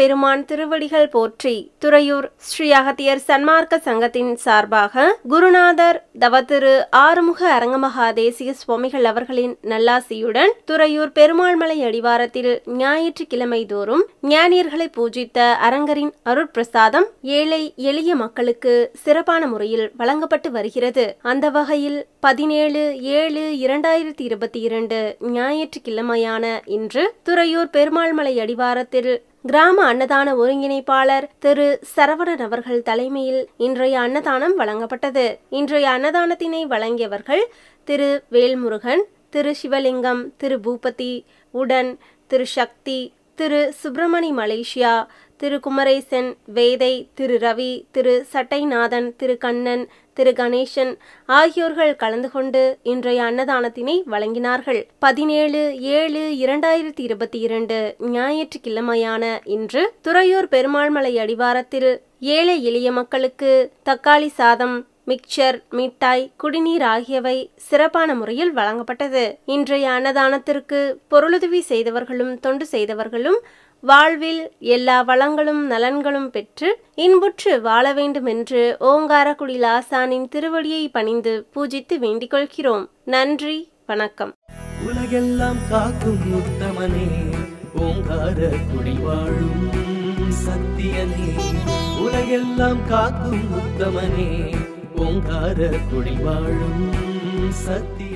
பெருமான் திருவடிகள் போற்றி துறையூர் ஸ்ரீ அகத்தியர் சன்மார்க்க சங்கத்தின் சார்பாக குருநாதர் தவத்திரு ஆறுமுக அரங்கமகா தேசிய சுவாமிகள் அவர்களின் நல்லாசியுடன் துறையூர் பெருமாள்மலை அடிவாரத்தில் ஞாயிற்றுக்கிழமை தோறும் ஞானியர்களை பூஜித்த அரங்கரின் அருட்பிரசாதம் ஏழை எளிய மக்களுக்கு சிறப்பான முறையில் வழங்கப்பட்டு வருகிறது அந்த வகையில் பதினேழு ஏழு இரண்டாயிரத்தி இருபத்தி இரண்டு ஞாயிற்றுக்கிழமையான இன்று துறையூர் பெருமாள்மலை அடிவாரத்தில் கிராம அன்னதான ஒருங்கிணைப்பாளர் திரு சரவணன் அவர்கள் தலைமையில் இன்றைய அன்னதானம் வழங்கப்பட்டது இன்றைய அன்னதானத்தினை வழங்கியவர்கள் திரு வேல்முருகன் திரு சிவலிங்கம் திரு பூபதி உடன் திரு சக்தி திரு சுப்பிரமணி மலேசியா திரு குமரேசன் வேதை திரு ரவி திரு சட்டைநாதன் திரு கண்ணன் திரு கணேசன் ஆகியோர்கள் கலந்து கொண்டு இன்றைய அன்னதானத்தினை வழங்கினார்கள் பதினேழு ஏழு இரண்டாயிரத்தி இருபத்தி இரண்டு ஞாயிற்றுக்கிழமையான இன்று துறையூர் பெருமாள்மலை அடிவாரத்தில் ஏழை எளிய மக்களுக்கு தக்காளி சாதம் மிக்சர் மிட்டாய் குடிநீர் ஆகியவை சிறப்பான முறையில் வழங்கப்பட்டது இன்றைய அன்னதானத்திற்கு பொருளுதவி செய்தவர்களும் தொண்டு செய்தவர்களும் வாழ்வில் எல்லா வளங்களும் நலன்களும் பெற்று இன்புற்று வாழ வேண்டும் என்று ஓங்காரக்குடி லாசானின் திருவடியை பணிந்து பூஜித்து வேண்டிக் கொள்கிறோம் நன்றி வணக்கம் உலகெல்லாம் காக்கும் உத்தமனே ஓங்கார குடிவாழும் சத்தியனே உலகெல்லாம் காக்கும் உத்தமனே ஓங்கார குடிவாழும் சத்திய